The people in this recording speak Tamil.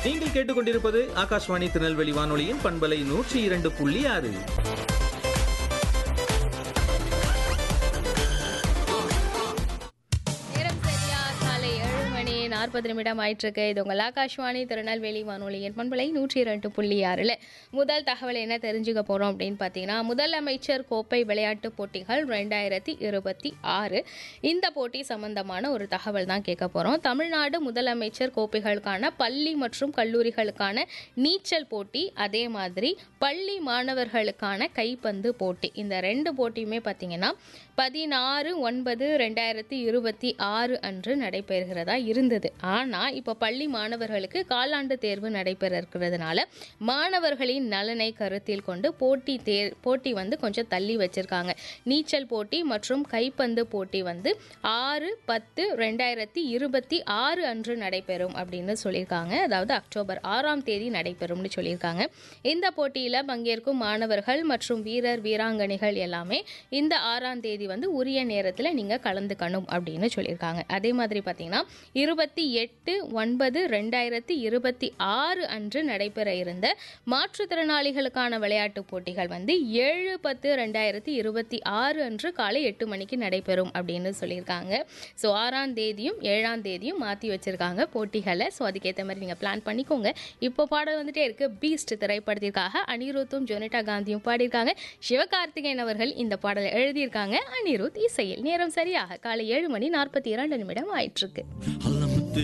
நீங்கள் கேட்டுக்கொண்டிருப்பது ஆகாஷ்வாணி திருநெல்வேலி வானொலியின் பண்பலை நூற்றி இரண்டு புள்ளி ஆறு நேரம் சரியா காலை ஏழு மணி நாற்பது நிமிடம் ஆயிட்டிருக்கு இது உங்கள் ஆகாஷ்வாணி திருநெல்வேலி வானொலியின் பண்பலை நூற்றி இரண்டு புள்ளி ஆறில் முதல் தகவல் என்ன தெரிஞ்சுக்க போகிறோம் அப்படின்னு பார்த்தீங்கன்னா முதலமைச்சர் கோப்பை விளையாட்டுப் போட்டிகள் ரெண்டாயிரத்தி இருபத்தி ஆறு இந்த போட்டி சம்பந்தமான ஒரு தகவல் தான் கேட்க போகிறோம் தமிழ்நாடு முதலமைச்சர் கோப்பைகளுக்கான பள்ளி மற்றும் கல்லூரிகளுக்கான நீச்சல் போட்டி அதே மாதிரி பள்ளி மாணவர்களுக்கான கைப்பந்து போட்டி இந்த ரெண்டு போட்டியுமே பார்த்தீங்கன்னா பதினாறு ஒன்பது ரெண்டாயிரத்தி இருபத்தி ஆறு அன்று நடைபெறுகிறதா இருந்தது ஆனால் இப்போ பள்ளி மாணவர்களுக்கு காலாண்டு தேர்வு நடைபெற இருக்கிறதுனால மாணவர்களின் நலனை கருத்தில் கொண்டு போட்டி தேர் போட்டி வந்து கொஞ்சம் தள்ளி வச்சிருக்காங்க நீச்சல் போட்டி மற்றும் கைப்பந்து போட்டி வந்து ஆறு பத்து ரெண்டாயிரத்தி இருபத்தி ஆறு அன்று நடைபெறும் அப்படின்னு சொல்லியிருக்காங்க அதாவது அக்டோபர் ஆறாம் தேதி நடைபெறும்னு சொல்லியிருக்காங்க இந்த போட்டியில் பங்கேற்கும் மாணவர்கள் மற்றும் வீரர் வீராங்கனைகள் எல்லாமே இந்த ஆறாம் தேதி வந்து உரிய நேரத்தில் நீங்கள் கலந்துக்கணும் அப்படின்னு சொல்லியிருக்காங்க அதே மாதிரி பார்த்தீங்கன்னா இருபத்தி எட்டு ஒன்பது ரெண்டாயிரத்தி இருபத்தி ஆறு அன்று நடைபெற இருந்த மாற்றுத்திறனாளிகளுக்கான விளையாட்டுப் போட்டிகள் வந்து ஏழு பத்து ரெண்டாயிரத்தி இருபத்தி ஆறு அன்று காலை எட்டு மணிக்கு நடைபெறும் அப்படின்னு சொல்லியிருக்காங்க ஸோ ஆறாம் தேதியும் ஏழாம் தேதியும் மாற்றி வச்சிருக்காங்க போட்டிகளை ஸோ அதுக்கேற்ற மாதிரி நீங்கள் பிளான் பண்ணிக்கோங்க இப்போ பாடல் வந்துட்டே இருக்கு பீஸ்ட் திரைப்படத்திற்காக அனிருத்தும் ஜொனிட்டா காந்தியும் பாடியிருக்காங்க சிவகார்த்திகேயன் அவர்கள் இந்த பாடலை எழுதியிருக்காங்க அனிருத் இசையில் நேரம் சரியாக காலை ஏழு மணி நாற்பத்தி இரண்டு நிமிடம் ஆயிட்டிருக்கு I